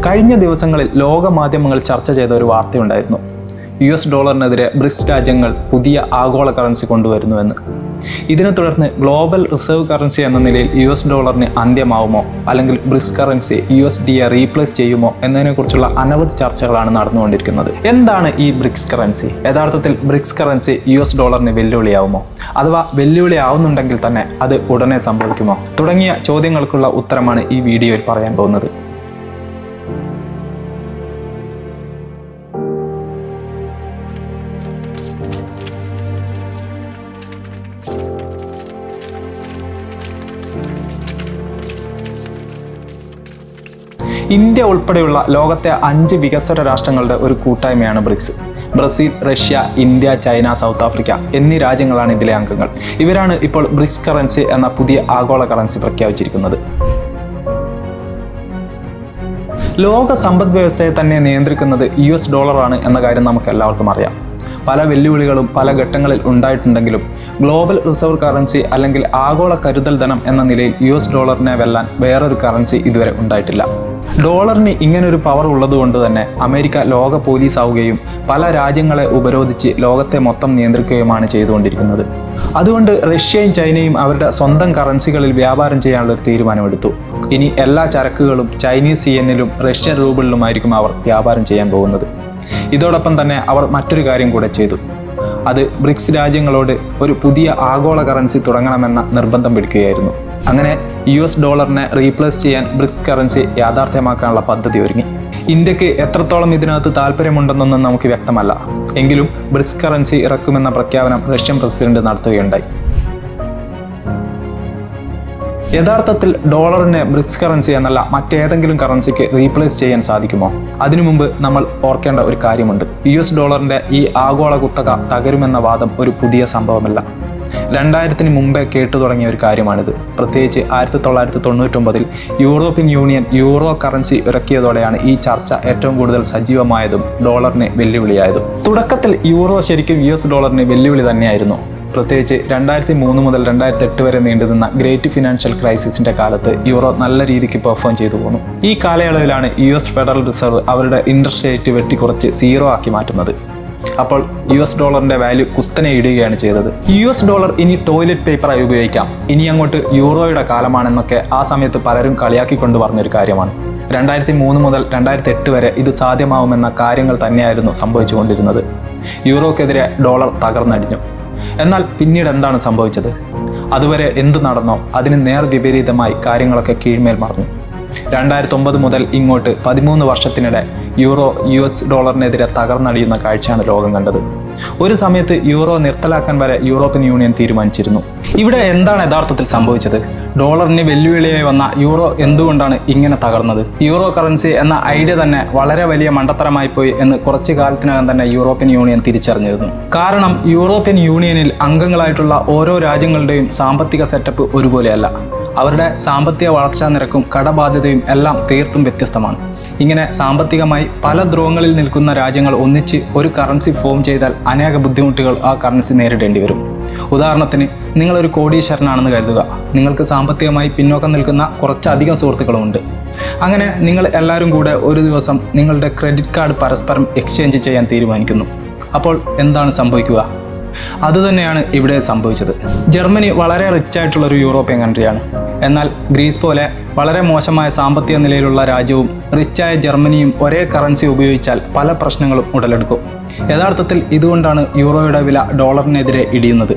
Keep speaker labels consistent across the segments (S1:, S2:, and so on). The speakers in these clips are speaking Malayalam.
S1: കഴിഞ്ഞ ദിവസങ്ങളിൽ ലോക മാധ്യമങ്ങൾ ചർച്ച ചെയ്ത ഒരു വാർത്തയുണ്ടായിരുന്നു യു എസ് ഡോളറിനെതിരെ ബ്രിക്സ് രാജ്യങ്ങൾ പുതിയ ആഗോള കറൻസി കൊണ്ടുവരുന്നുവെന്ന് ഇതിനെ തുടർന്ന് ഗ്ലോബൽ റിസർവ് കറൻസി എന്ന നിലയിൽ യു എസ് ഡോളറിന് അന്ത്യമാവുമോ അല്ലെങ്കിൽ BRICS currency U S D replace ചെയ്യുമോ എന്നതിനെക്കുറിച്ചുള്ള അനവധി ചർച്ചകളാണ് നടന്നുകൊണ്ടിരിക്കുന്നത് എന്താണ് ഈ ബ്രിക്സ് കറൻസി യഥാർത്ഥത്തിൽ ബ്രിക്സ് കറൻസി യു എസ് ഡോളറിന് വെല്ലുവിളിയാവുമോ അഥവാ വെല്ലുവിളിയാവുന്നുണ്ടെങ്കിൽ തന്നെ അത് ഉടനെ സംഭവിക്കുമോ തുടങ്ങിയ ചോദ്യങ്ങൾക്കുള്ള ഉത്തരമാണ് ഈ വീഡിയോയിൽ പറയാൻ പോകുന്നത് ഇന്ത്യ ഉൾപ്പെടെയുള്ള ലോകത്തെ അഞ്ച് വികസ്വര രാഷ്ട്രങ്ങളുടെ ഒരു കൂട്ടായ്മയാണ് BRICS Brazil Russia India China South Africa എന്നീ രാജ്യങ്ങളാണ് ഇതിലെ അംഗങ്ങൾ ഇവരാണ് ഇപ്പോൾ ബ്രിക്സ് കറൻസി എന്ന പുതിയ ആഗോള കറൻസി പ്രഖ്യാപിച്ചിരിക്കുന്നത് ലോക സമ്പദ് വ്യവസ്ഥയെ തന്നെ നിയന്ത്രിക്കുന്നത് യു എസ് ഡോളറാണ് എന്ന കാര്യം നമുക്ക് എല്ലാവർക്കും അറിയാം പല വെല്ലുവിളികളും പല ഘട്ടങ്ങളിൽ ഉണ്ടായിട്ടുണ്ടെങ്കിലും ഗ്ലോബൽ റിസർവ് കറൻസി അല്ലെങ്കിൽ ആഗോള കരുതൽ ധനം എന്ന നിലയിൽ യു എസ് ഡോളറിനെ വെല്ലാൻ വേറൊരു കറൻസി ഇതുവരെ ഉണ്ടായിട്ടില്ല ഡോളറിന് ഇങ്ങനൊരു പവർ ഉള്ളതുകൊണ്ട് തന്നെ അമേരിക്ക ലോക പോലീസ് ആവുകയും പല രാജ്യങ്ങളെ ഉപരോധിച്ച് ലോകത്തെ മൊത്തം നിയന്ത്രിക്കുകയുമാണ് ചെയ്തുകൊണ്ടിരിക്കുന്നത് അതുകൊണ്ട് റഷ്യയും ചൈനയും അവരുടെ സ്വന്തം കറൻസികളിൽ വ്യാപാരം ചെയ്യാനുള്ള ഒരു തീരുമാനമെടുത്തു ഇനി എല്ലാ ചരക്കുകളും ചൈനീസ് സിയനിലും റഷ്യൻ റൂബിളിലുമായിരിക്കും അവർ വ്യാപാരം ചെയ്യാൻ പോകുന്നത് ഇതോടൊപ്പം തന്നെ അവർ മറ്റൊരു കാര്യം കൂടെ ചെയ്തു അത് ബ്രിക്സ് രാജ്യങ്ങളോട് ഒരു പുതിയ ആഗോള കറൻസി തുടങ്ങണമെന്ന നിർബന്ധം പിടിക്കുകയായിരുന്നു അങ്ങനെ യു എസ് ഡോളറിനെ റീപ്ലേസ് ചെയ്യാൻ ബ്രിക്സ് കറൻസി യാഥാർത്ഥ്യമാക്കാനുള്ള പദ്ധതി ഒരുങ്ങി ഇന്ത്യക്ക് എത്രത്തോളം ഇതിനകത്ത് താല്പര്യമുണ്ടെന്നൊന്നും നമുക്ക് വ്യക്തമല്ല എങ്കിലും ബ്രിക്സ് കറൻസി ഇറക്കുമെന്ന പ്രഖ്യാപനം റഷ്യൻ പ്രസിഡന്റ് നടത്തുകയുണ്ടായി യഥാർത്ഥത്തിൽ ഡോളറിനെ ബ്രിക്സ് കറൻസി എന്നല്ല മറ്റേതെങ്കിലും കറൻസിക്ക് റീപ്ലേസ് ചെയ്യാൻ സാധിക്കുമോ അതിനു മുമ്പ് നമ്മൾ ഓർക്കേണ്ട ഒരു കാര്യമുണ്ട് യു എസ് ഡോളറിന്റെ ഈ ആഗോള കുത്തക തകരുമെന്ന വാദം ഒരു പുതിയ സംഭവമല്ല രണ്ടായിരത്തിന് മുമ്പേ കേട്ടു തുടങ്ങിയ ഒരു കാര്യമാണിത് പ്രത്യേകിച്ച് ആയിരത്തി തൊള്ളായിരത്തി തൊണ്ണൂറ്റൊമ്പതിൽ യൂറോപ്യൻ യൂണിയൻ യൂറോ കറൻസി ഇറക്കിയതോടെയാണ് ഈ ചർച്ച ഏറ്റവും കൂടുതൽ സജീവമായതും ഡോളറിന് വെല്ലുവിളിയായതും തുടക്കത്തിൽ യൂറോ ശരിക്കും യു എസ് ഡോളറിന് വെല്ലുവിളി തന്നെയായിരുന്നു പ്രത്യേകിച്ച് രണ്ടായിരത്തി മൂന്ന് മുതൽ രണ്ടായിരത്തി എട്ട് വരെ നീണ്ടുനിന്ന ഗ്രേറ്റ് ഫിനാൻഷ്യൽ ക്രൈസിസിന്റെ കാലത്ത് യൂറോ നല്ല രീതിക്ക് പെർഫോം ചെയ്തു പോന്നു ഈ കാലയളവിലാണ് യു എസ് ഫെഡറൽ റിസർവ് അവരുടെ ഇൻട്രസ്റ്റ് റേറ്റ് വെട്ടിക്കുറച്ച് സീറോ ആക്കി മാറ്റുന്നത് അപ്പോൾ യു എസ് ഡോളറിന്റെ വാല്യൂ കുത്തനെ ഇടുകയാണ് ചെയ്തത് യു എസ് ഡോളർ ഇനി ടോയ്ലറ്റ് പേപ്പറായി ഉപയോഗിക്കാം ഇനി അങ്ങോട്ട് യൂറോയുടെ കാലമാണെന്നൊക്കെ ആ സമയത്ത് പലരും കളിയാക്കിക്കൊണ്ട് പറഞ്ഞൊരു കാര്യമാണ് രണ്ടായിരത്തി മൂന്ന് മുതൽ രണ്ടായിരത്തി എട്ട് വരെ ഇത് സാധ്യമാവുമെന്ന കാര്യങ്ങൾ തന്നെയായിരുന്നു സംഭവിച്ചുകൊണ്ടിരുന്നത് യൂറോക്കെതിരെ ഡോളർ തകർന്നടിഞ്ഞു എന്നാൽ പിന്നീട് എന്താണ് സംഭവിച്ചത് അതുവരെ എന്ത് നടന്നോ അതിന് നേർ വിപരീതമായി കാര്യങ്ങളൊക്കെ കീഴ്മേൽ മറഞ്ഞു രണ്ടായിരത്തി ഒമ്പത് മുതൽ ഇങ്ങോട്ട് പതിമൂന്ന് വർഷത്തിനിടെ യൂറോ യു എസ് ഡോളറിനെതിരെ തകർന്നടിയുന്ന കാഴ്ചയാണ് ലോകം കണ്ടത് ഒരു സമയത്ത് യൂറോ നിർത്തലാക്കാൻ വരെ യൂറോപ്യൻ യൂണിയൻ തീരുമാനിച്ചിരുന്നു ഇവിടെ എന്താണ് യഥാർത്ഥത്തിൽ സംഭവിച്ചത് ഡോളറിന് വെല്ലുവിളിയായി വന്ന യൂറോ എന്തുകൊണ്ടാണ് ഇങ്ങനെ തകർന്നത് യൂറോ കറൻസി എന്ന ഐഡിയ തന്നെ വളരെ വലിയ മണ്ടത്തരമായി പോയി എന്ന് കുറച്ചു കാലത്തിനകം തന്നെ യൂറോപ്യൻ യൂണിയൻ തിരിച്ചറിഞ്ഞിരുന്നു കാരണം യൂറോപ്യൻ യൂണിയനിൽ അംഗങ്ങളായിട്ടുള്ള ഓരോ രാജ്യങ്ങളുടെയും സാമ്പത്തിക സെറ്റപ്പ് ഒരുപോലെയല്ല അവരുടെ സാമ്പത്തിക വളർച്ചാ നിരക്കും കടബാധ്യതയും എല്ലാം തീർത്തും വ്യത്യസ്തമാണ് ഇങ്ങനെ സാമ്പത്തികമായി പല ധ്രുവങ്ങളിൽ നിൽക്കുന്ന രാജ്യങ്ങൾ ഒന്നിച്ച് ഒരു കറൻസി ഫോം ചെയ്താൽ അനേക ബുദ്ധിമുട്ടുകൾ ആ കറൻസി നേരിടേണ്ടി വരും ഉദാഹരണത്തിന് നിങ്ങളൊരു കോടീശ്വരനാണെന്ന് കരുതുക നിങ്ങൾക്ക് സാമ്പത്തികമായി പിന്നോക്കം നിൽക്കുന്ന കുറച്ചധികം സുഹൃത്തുക്കളുമുണ്ട് അങ്ങനെ നിങ്ങൾ എല്ലാവരും കൂടെ ഒരു ദിവസം നിങ്ങളുടെ ക്രെഡിറ്റ് കാർഡ് പരസ്പരം എക്സ്ചേഞ്ച് ചെയ്യാൻ തീരുമാനിക്കുന്നു അപ്പോൾ എന്താണ് സംഭവിക്കുക അതുതന്നെയാണ് ഇവിടെ സംഭവിച്ചത് ജർമ്മനി വളരെ റിച്ച് ആയിട്ടുള്ള ഒരു യൂറോപ്യൻ കൺട്രിയാണ് എന്നാൽ ഗ്രീസ് പോലെ വളരെ മോശമായ സാമ്പത്തിക നിലയിലുള്ള രാജ്യവും റിച്ചായ ജർമ്മനിയും ഒരേ കറൻസി ഉപയോഗിച്ചാൽ പല പ്രശ്നങ്ങളും ഉടലെടുക്കും യഥാർത്ഥത്തിൽ ഇതുകൊണ്ടാണ് യൂറോയുടെ വില ഡോളറിനെതിരെ ഇടിയുന്നത്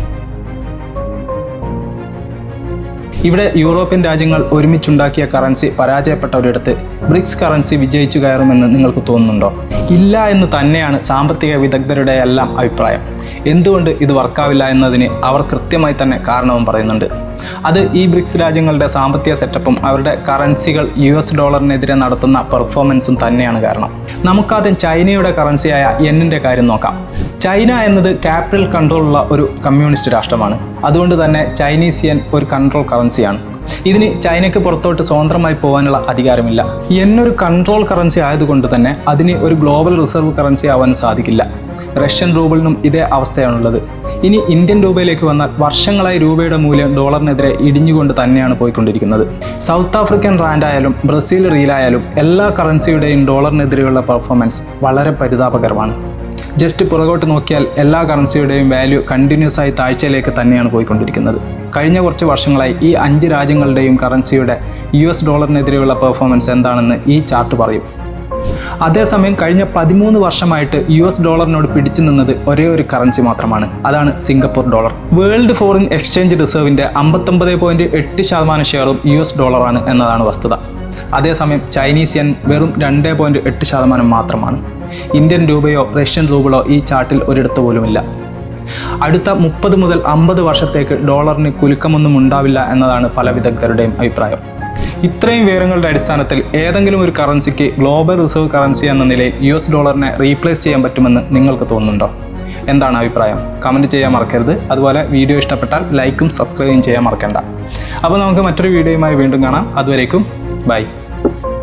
S1: ഇവിടെ യൂറോപ്യൻ രാജ്യങ്ങൾ ഒരുമിച്ചുണ്ടാക്കിയ കറൻസി പരാജയപ്പെട്ട ഒരിടത്ത് ബ്രിക്സ് കറൻസി വിജയിച്ചു കയറുമെന്ന് നിങ്ങൾക്ക് തോന്നുന്നുണ്ടോ ഇല്ല എന്ന് തന്നെയാണ് സാമ്പത്തിക വിദഗ്ധരുടെ എല്ലാം അഭിപ്രായം എന്തുകൊണ്ട് ഇത് വർക്കാവില്ല എന്നതിന് അവർ കൃത്യമായി തന്നെ കാരണവും പറയുന്നുണ്ട് അത് ഈ ബ്രിക്സ് രാജ്യങ്ങളുടെ സാമ്പത്തിക സെറ്റപ്പും അവരുടെ കറൻസികൾ യു എസ് ഡോളറിനെതിരെ നടത്തുന്ന പെർഫോമൻസും തന്നെയാണ് കാരണം നമുക്കാദ്യം ചൈനയുടെ കറൻസിയായ യെന്നിൻ്റെ കാര്യം നോക്കാം ചൈന എന്നത് ക്യാപിറ്റൽ കൺട്രോൾ ഉള്ള ഒരു കമ്മ്യൂണിസ്റ്റ് രാഷ്ട്രമാണ് അതുകൊണ്ട് തന്നെ ചൈനീസ് യെൻ ഒരു കൺട്രോൾ കറൻസിയാണ് ഇതിന് ചൈനയ്ക്ക് പുറത്തോട്ട് സ്വതന്ത്രമായി പോകാനുള്ള അധികാരമില്ല എന്നൊരു കൺട്രോൾ കറൻസി ആയതുകൊണ്ട് തന്നെ അതിന് ഒരു ഗ്ലോബൽ റിസർവ് കറൻസി ആവാൻ സാധിക്കില്ല റഷ്യൻ റൂബിളിനും ഇതേ അവസ്ഥയാണുള്ളത് ഇനി ഇന്ത്യൻ രൂപയിലേക്ക് വന്നാൽ വർഷങ്ങളായി രൂപയുടെ മൂല്യം ഡോളറിനെതിരെ ഇടിഞ്ഞുകൊണ്ട് തന്നെയാണ് പോയിക്കൊണ്ടിരിക്കുന്നത് സൗത്ത് ആഫ്രിക്കൻ റാൻഡ് ആയാലും ബ്രസീൽ റീലായാലും എല്ലാ കറൻസിയുടെയും ഡോളറിനെതിരെയുള്ള പെർഫോമൻസ് വളരെ പരിതാപകരമാണ് ജസ്റ്റ് പുറകോട്ട് നോക്കിയാൽ എല്ലാ കറൻസിയുടെയും വാല്യൂ കണ്ടിന്യൂസ് ആയി താഴ്ചയിലേക്ക് തന്നെയാണ് പോയിക്കൊണ്ടിരിക്കുന്നത് കഴിഞ്ഞ കുറച്ച് വർഷങ്ങളായി ഈ അഞ്ച് രാജ്യങ്ങളുടെയും കറൻസിയുടെ യു എസ് ഡോളറിനെതിരെയുള്ള പെർഫോമൻസ് എന്താണെന്ന് ഈ ചാർട്ട് പറയും അതേസമയം കഴിഞ്ഞ പതിമൂന്ന് വർഷമായിട്ട് യു എസ് ഡോളറിനോട് പിടിച്ചു നിന്നത് ഒരേ ഒരു കറൻസി മാത്രമാണ് അതാണ് Singapore dollar world foreign exchange റിസർവിന്റെ അമ്പത്തൊമ്പത് പോയിന്റ് എട്ട് ശതമാനം ഷെയറും യു എസ് ഡോളറാണ് എന്നതാണ് വസ്തുത അതേസമയം ചൈനീസ് യൻ വെറും രണ്ട് പോയിന്റ് എട്ട് ശതമാനം മാത്രമാണ് ഇന്ത്യൻ രൂപയോ റഷ്യൻ റൂബിളോ ഈ ചാർട്ടിൽ ഒരിടത്ത് പോലുമില്ല അടുത്ത മുപ്പത് മുതൽ അമ്പത് വർഷത്തേക്ക് ഡോളറിന് കുലുക്കമൊന്നും ഉണ്ടാവില്ല എന്നതാണ് പല വിദഗ്ധരുടെയും അഭിപ്രായം ഇത്രയും വിവരങ്ങളുടെ അടിസ്ഥാനത്തിൽ ഏതെങ്കിലും ഒരു കറൻസിക്ക് ഗ്ലോബൽ റിസർവ് കറൻസി എന്ന നിലയിൽ യു എസ് ഡോളറിനെ റീപ്ലേസ് ചെയ്യാൻ പറ്റുമെന്ന് നിങ്ങൾക്ക് തോന്നുന്നുണ്ടോ എന്താണ് അഭിപ്രായം കമൻറ്റ് ചെയ്യാൻ മറക്കരുത് അതുപോലെ വീഡിയോ ഇഷ്ടപ്പെട്ടാൽ ലൈക്കും സബ്സ്ക്രൈബും ചെയ്യാൻ മറക്കണ്ട അപ്പോൾ നമുക്ക് മറ്റൊരു വീഡിയോയുമായി വീണ്ടും കാണാം അതുവരേക്കും ബൈ